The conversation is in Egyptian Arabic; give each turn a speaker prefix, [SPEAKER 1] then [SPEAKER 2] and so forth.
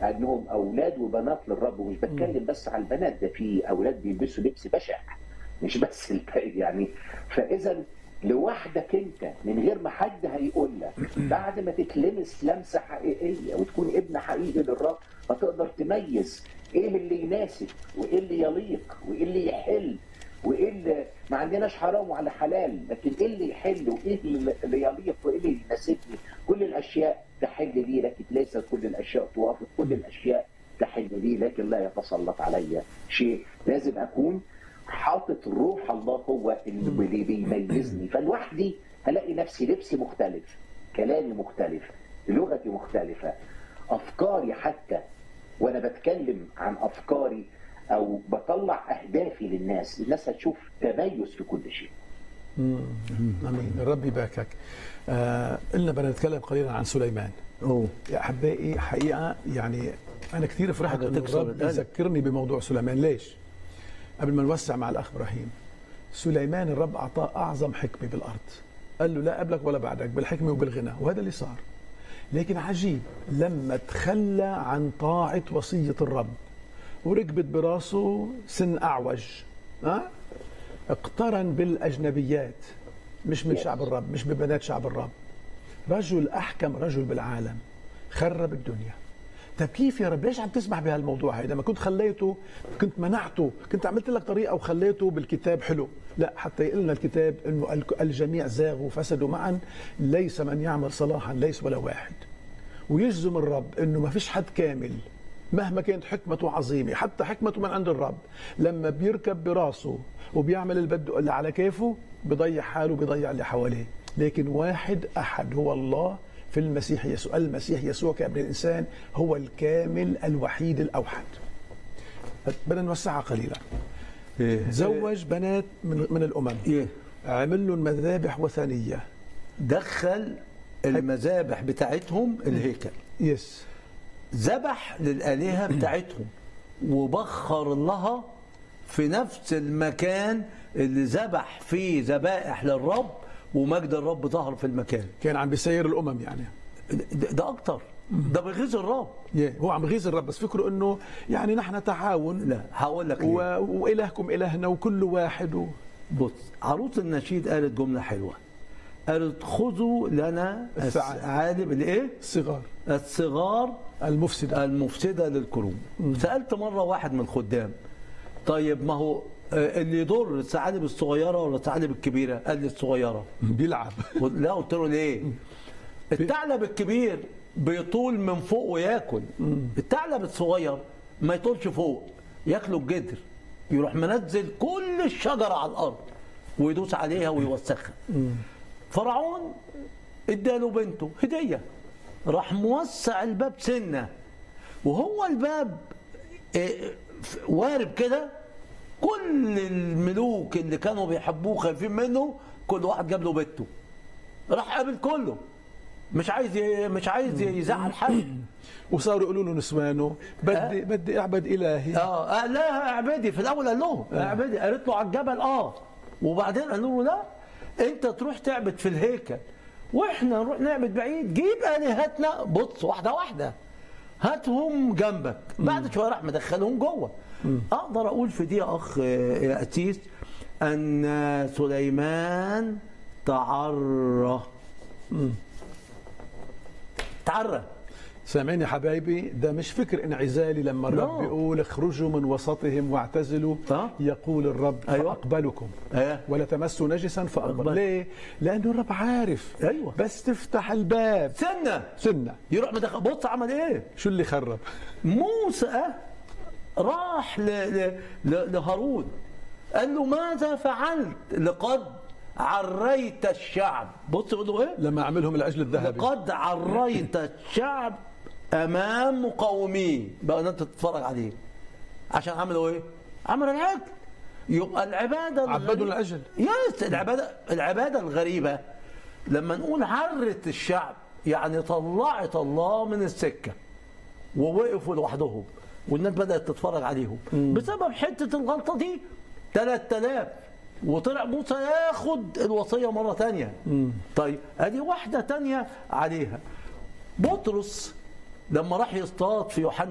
[SPEAKER 1] انهم اولاد وبنات للرب ومش بتكلم بس على البنات ده في اولاد بيلبسوا لبس بشع مش بس الباقي يعني فاذا لوحدك انت من غير ما حد هيقول لك بعد ما تتلمس لمسه حقيقيه وتكون ابن حقيقي للرب هتقدر تميز ايه اللي يناسب وايه اللي يليق وايه اللي يحل وايه اللي ما عندناش حرام وعلى حلال لكن ايه اللي يحل وايه اللي يليق وايه اللي يناسبني كل الاشياء تحل لي لكن ليس كل الاشياء توافق كل الاشياء تحل لي لكن لا يتسلط علي شيء لازم اكون حاطط روح الله هو اللي بيميزني فلوحدي هلاقي نفسي لبسي مختلف كلامي مختلف لغتي مختلفه افكاري حتى وانا بتكلم عن افكاري او بطلع اهدافي للناس الناس هتشوف تميز في كل شيء
[SPEAKER 2] امين الرب يباركك آه قلنا بدنا نتكلم قليلا عن سليمان
[SPEAKER 3] اوه
[SPEAKER 2] يا احبائي حقيقه يعني انا كثير فرحت
[SPEAKER 3] حاجة
[SPEAKER 2] انه
[SPEAKER 3] تكسر
[SPEAKER 2] الرب
[SPEAKER 3] القلب.
[SPEAKER 2] يذكرني بموضوع سليمان ليش؟ قبل ما نوسع مع الاخ ابراهيم سليمان الرب اعطاه اعظم حكمه بالارض قال له لا قبلك ولا بعدك بالحكمه وبالغنى وهذا اللي صار لكن عجيب لما تخلى عن طاعه وصيه الرب وركبت براسه سن اعوج ها اقترن بالاجنبيات مش من
[SPEAKER 1] Yes.
[SPEAKER 2] شعب الرب مش ببنات شعب الرب رجل احكم رجل بالعالم خرب الدنيا طيب كيف يا رب ليش عم تسمح بهالموضوع هيدا ما كنت خليته كنت منعته كنت عملت لك طريقه وخليته بالكتاب حلو لا حتى يقول لنا الكتاب انه ال- الجميع زاغوا وفسدوا معا ليس من يعمل صلاحا ليس ولا واحد ويجزم الرب انه ما فيش حد كامل مهما كانت حكمته عظيمة حتى حكمته من عند الرب لما بيركب براسه وبيعمل اللي بده اللي على كيفه بيضيع حاله بيضيع اللي حواليه لكن واحد أحد هو الله في المسيح يسوع المسيح يسوع كابن الإنسان هو الكامل الوحيد الأوحد بدنا نوسعها قليلا
[SPEAKER 3] إيه.
[SPEAKER 2] تزوج بنات من, من الأمم
[SPEAKER 3] ايه
[SPEAKER 2] عمل لهم مذابح وثنية
[SPEAKER 3] دخل المذابح بتاعتهم الهيكل
[SPEAKER 2] يس
[SPEAKER 3] ذبح للآلهة بتاعتهم وبخر لها في نفس المكان اللي ذبح فيه ذبائح للرب ومجد الرب ظهر في المكان
[SPEAKER 2] كان عم بيسير الأمم يعني
[SPEAKER 3] ده, ده أكتر ده بيغيظ الرب
[SPEAKER 2] يه. هو عم يغيظ الرب بس فكره انه يعني نحن تعاون
[SPEAKER 3] لا هقول لك
[SPEAKER 2] و...
[SPEAKER 3] ليه
[SPEAKER 2] والهكم الهنا وكل واحد و...
[SPEAKER 3] بص عروس النشيد قالت جملة حلوة قالت خذوا لنا
[SPEAKER 2] الثعالب.
[SPEAKER 3] الثعالب الايه
[SPEAKER 2] صغار
[SPEAKER 3] الصغار
[SPEAKER 2] المفسده
[SPEAKER 3] المفسدة للكروم سألت مرة واحد من الخدام طيب ما هو آه، اللي يضر الثعالب الصغيرة ولا الثعالب الكبيرة قال لي الصغيرة
[SPEAKER 2] بيلعب
[SPEAKER 3] قلت- لا قلت له ليه الثعلب الكبير بيطول من فوق وياكل الثعلب الصغير ما يطولش فوق ياكله الجدر يروح منزل كل الشجرة على الأرض ويدوس عليها ويوسخها فرعون اداله بنته هدية راح موسع الباب سنة وهو الباب إيه، ف- وارب كده كل الملوك اللي كانوا بيحبوه خايفين منه كل واحد جاب له بنته راح قابل كله مش عايز ي- مش عايز يزعل حد
[SPEAKER 2] وصاروا يقولوا له نسوانه بدي بدي اعبد الهي
[SPEAKER 3] اه قال لها اعبدي في الاول قال لهم اعبدي قالت له على الجبل اه وبعدين قالوا له لا انت تروح تعبد في الهيكل واحنا نروح نعبد بعيد جيب الهتنا بص واحده واحده هاتهم جنبك بعد شويه راح مدخلهم جوه اقدر اقول في دي يا اخ آه، يا اسيس ان سليمان تعرى تعرى
[SPEAKER 2] سامعين يا حبايبي ده مش فكر انعزالي لما الرب
[SPEAKER 3] No.
[SPEAKER 2] بيقول اخرجوا من وسطهم واعتزلوا
[SPEAKER 3] آه.
[SPEAKER 2] يقول الرب
[SPEAKER 3] أيوة.
[SPEAKER 2] فاقبلكم
[SPEAKER 3] ايه
[SPEAKER 2] ولا تمسوا نجسا فاقبل
[SPEAKER 3] أقبل.
[SPEAKER 2] ليه؟ لانه الرب عارف
[SPEAKER 3] أيوة.
[SPEAKER 2] بس تفتح الباب
[SPEAKER 3] سنه
[SPEAKER 2] سنه
[SPEAKER 3] يروح مدخل بص عمل ايه
[SPEAKER 2] شو اللي خرب؟
[SPEAKER 3] موسى راح ل... ل... ل... لهارون قال له ماذا فعلت لقد عريت الشعب بص يقول له ايه
[SPEAKER 2] لما اعملهم العجل الذهبي
[SPEAKER 3] لقد عريت الشعب امام مقاوميه بقى انت تتفرج عليه عشان عملوا ايه عملوا العجل يبقى العباده
[SPEAKER 2] عبدوا
[SPEAKER 3] الغريبة-
[SPEAKER 2] العجل.
[SPEAKER 3] يس العباده العباده الغريبه لما نقول عرت الشعب يعني طلعت الله من السكه ووقفوا لوحدهم والناس بدات تتفرج عليهم بسبب حته الغلطه دي 3000 وطلع موسى ياخد الوصيه مره تانية طيب ادي واحده تانية عليها بطرس لما راح يصطاد في يوحنا